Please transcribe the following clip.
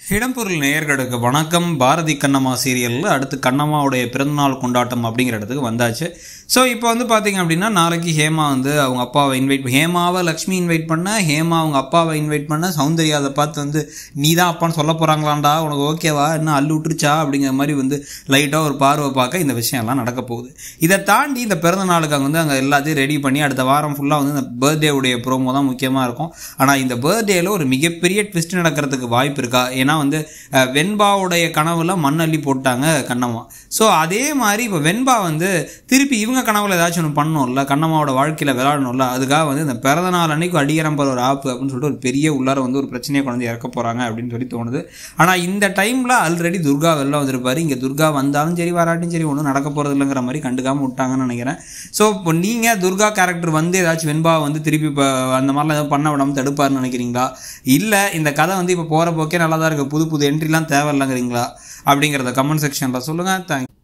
இடம்பொருள் நேயர்களுக்கு வணக்கம் பாரதி கண்ணம்மா சீரியலில் அடுத்து கண்ணம்மாவுடைய பிறந்தநாள் கொண்டாட்டம் அப்படிங்கிற இடத்துக்கு வந்தாச்சு ஸோ இப்போ வந்து பார்த்தீங்க அப்படின்னா நாளைக்கு ஹேமா வந்து அவங்க அப்பாவை இன்வைட் ஹேமாவை லக்ஷ்மி இன்வைட் பண்ண ஹேமா அவங்க அப்பாவை இன்வைட் பண்ண சௌந்தர்யா அதை பார்த்து வந்து நீ தான் அப்பான்னு சொல்ல போகிறாங்களாண்டா உனக்கு ஓகேவா என்ன அள்ளு விட்டுருச்சா அப்படிங்கிற மாதிரி வந்து லைட்டாக ஒரு பார்வை பார்க்க இந்த விஷயம்லாம் நடக்க போகுது இதை தாண்டி இந்த பிறந்த நாளுக்கு அங்கே வந்து அங்கே எல்லாத்தையும் ரெடி பண்ணி அடுத்த வாரம் ஃபுல்லாக வந்து இந்த பர்த்டேவுடைய ப்ரோமோ தான் முக்கியமாக இருக்கும் ஆனால் இந்த பர்த்டேயில் ஒரு மிகப்பெரிய ட்விஸ்ட் நடக்கிறதுக்கு வாய்ப்பு இருக்கா ஏன்னா வந்து அஹ், வெண்பாவுடைய கனவுல மண்ணள்ளி போட்டாங்க கண்ணம்மா ஸோ அதே மாதிரி இப்போ வெண்பா வந்து திருப்பி இவங்க கனவுல ஏதாச்சும் ஒன்று பண்ணணும்ல கண்ணம்மாவோட வாழ்க்கையில் விளையாடணும்ல அதுக்காக வந்து இந்த பிறந்த நாள் அன்னைக்கு அடிகரம்பர் ஒரு ஆப்பு அப்படின்னு சொல்லிட்டு ஒரு பெரிய உள்ளார வந்து ஒரு பிரச்சனையை கொண்டு வந்து இறக்க போகிறாங்க அப்படின்னு சொல்லி தோணுது ஆனால் இந்த டைமில் ஆல்ரெடி துர்கா வெளில வந்திருப்பாரு இங்கே துர்கா வந்தாலும் சரி வராட்டியும் சரி ஒன்றும் நடக்க போகிறது இல்லைங்கிற மாதிரி கண்டுக்காமல் விட்டாங்கன்னு நினைக்கிறேன் ஸோ இப்போ நீங்கள் துர்கா கேரக்டர் வந்து ஏதாச்சும் வெண்பா வந்து திருப்பி இப்போ அந்த மாதிரிலாம் எதுவும் பண்ண விடாமல் தடுப்பாருன்னு நினைக்கிறீங்களா இல்லை இந்த கதை வந்து இப்போ போகிற போக்கே நல்லா தான் இருக்குது புது புது என்ட்ரிலாம் தேவையில்லைங்கிறீங்களா அப்படிங்கிறத கமெண்ட் செக்ஷனில் சொல்லுங்கள் தேங்க்